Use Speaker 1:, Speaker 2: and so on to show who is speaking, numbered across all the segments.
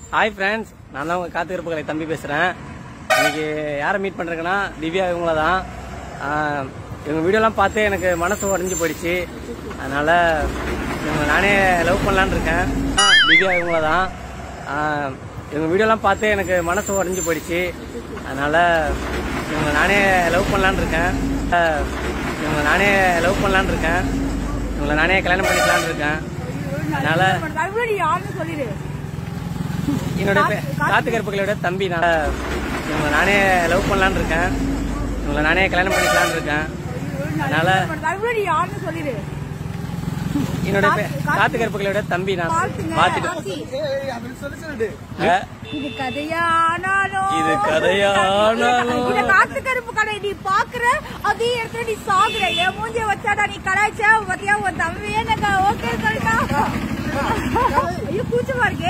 Speaker 1: Hi friends நான் தான் உங்கள் காத்திருப்புகளை தம்பி பேசுகிறேன் இன்னைக்கு யாரை மீட் பண்ணுறேங்கன்னா திவ்யா இவங்கள தான் ஆஹ், இவங்க வீடியோலாம் பார்த்து எனக்கு மனசு உடஞ்சி போயிடுச்சு அதனால் இவங்க நானே லவ் பண்ணலான்னு இருக்கேன் ஆஹ், திவ்யா இவங்கள தான் ஆஹ், இவங்க வீடியோலாம் பார்த்து எனக்கு மனசு உடஞ்சி போயிடுச்சு அதனால் இவங்க நானே லவ் பண்ணலான்னு இருக்கேன் ஆஹ், இவங்க நானே லவ் பண்ணலான்னு இருக்கேன் இவங்களை நானே கல்யாணம் பண்ணிக்கலான்னு இருக்கேன் அதனால்
Speaker 2: மறுபடியும் நீ யாருன்னு சொல்லிடு
Speaker 1: என்னோட பே- காத்து கருப்புகளோட தம்பி நான் இவங்களை நானே லவ் பண்ணலான்னு இருக்கேன் இவங்களை நானே கல்யாணம் பண்ணிக்கலான்னு இருக்கேன் அதனால
Speaker 2: மறுபடியும் நீ யாருன்னு சொல்லிடு
Speaker 1: என்னோட பே- காத்து கருப்புகளோட தம்பி நான் பார்த்துட்டு அஹ்,
Speaker 2: இது கதையானாலும்
Speaker 1: இது கதையானாலும்.
Speaker 2: இந்த காத்து கருப்பு கடை நீ பாக்குற அதே இடத்துல நீ சாகுற என் மூஞ்சிய வச்சாடா நீ கலாய்ச்ச பத்தியா உன் தம்பியே எனக்கு ஓகே சொல்லிட்டா ஐயோ கூச்சமா இருக்கே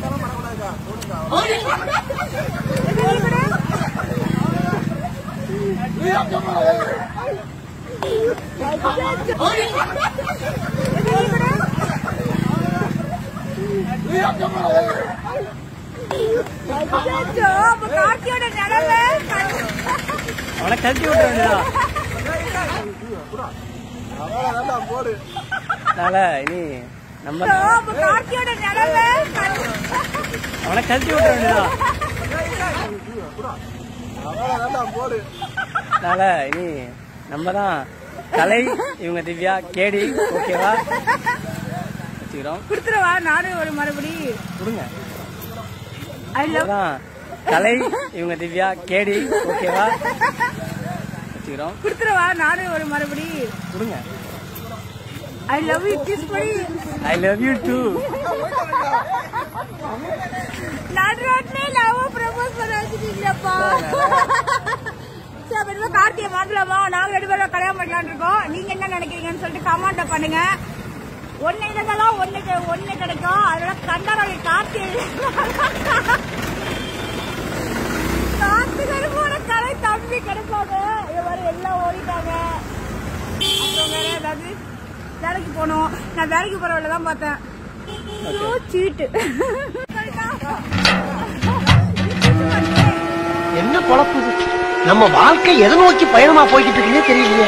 Speaker 2: எங்க நீ கூட? எங்க நீ கூட? அச்சோ, அப்ப கார்த்தியோட நிழலு
Speaker 1: அவனை கழட்டி விட்ட வேண்டியதா அதனால இனி நம்ம
Speaker 2: அச்சோ, அப்ப கார்த்தியோட நிழலு
Speaker 1: அவனை கழட்டி விட்ட வேண்டியதா அதனால இனி நம்ம தான் கலை இவங்க திவ்யா கேடி ஓகேவா வச்சுக்கிறோம்
Speaker 2: கொடுத்துருவா நானும் ஒரு மறுபடி
Speaker 1: கொடுங்க
Speaker 2: ஐ லவ்
Speaker 1: அதான் கலை இவங்க திவ்யா கேடி ஓகேவா வச்சுக்கிறோம்
Speaker 2: கொடுத்துருவா நானும் ஒரு மறுபடி
Speaker 1: கொடுங்க
Speaker 2: ஐ லவ் யூ கிஸ் படி
Speaker 1: ஐ லவ் யூ டூ
Speaker 2: நடுரோட்லயே லவ் ப்ரப்போஸ் பண்ண வச்சுட்டீங்களப்பா சரி அப்ப இனிமே கார்த்திகை மாத்தலாமா நாங்க ரெண்டு பேரும் கல்யாணம் பண்ணலாம்னு இருக்கோம் நீங்க என்ன நினைக்கிறீங்கன்னு சொல்லிட்டு கமெண்ட் பண்ணுங்க ஒன்னு இருந்தாலும் ஒண்ணுக்கு ஒண்ணு கிடைக்கும் அதனால கண்டவரை கார்த்திகை கார்த்திகரோட கலை தம்பி கிடைப்பாங்க இது மாதிரி எல்லாம் ஓடிட்டாங்க அப்புறம் வேற ஏதாவது வேலைக்கு போனோம் நான் வேலைக்கு போற வேலை தான் பார்த்தேன் ஐயோ, சீட்டு
Speaker 3: என்ன பொழப்பு இது? நம்ம வாழ்க்கை எதை நோக்கி பயணமா போய்கிட்டு இருக்குன்னே தெரியலையே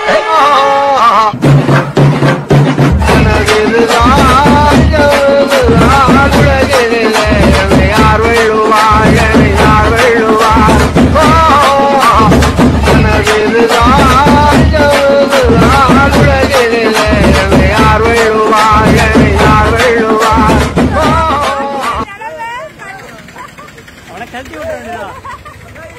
Speaker 4: யார் வெள்ளுவார் என்னை யார் வெள்ளுவார் ஓ, எனக்கு இதுதான் ஜவுதுதான் உலகிலே என்னை யார் வெள்ளுவார் என்னை யார் வெள்ளுவார் ஓ
Speaker 1: அவனை கழட்டி விட்ட வேண்டியதா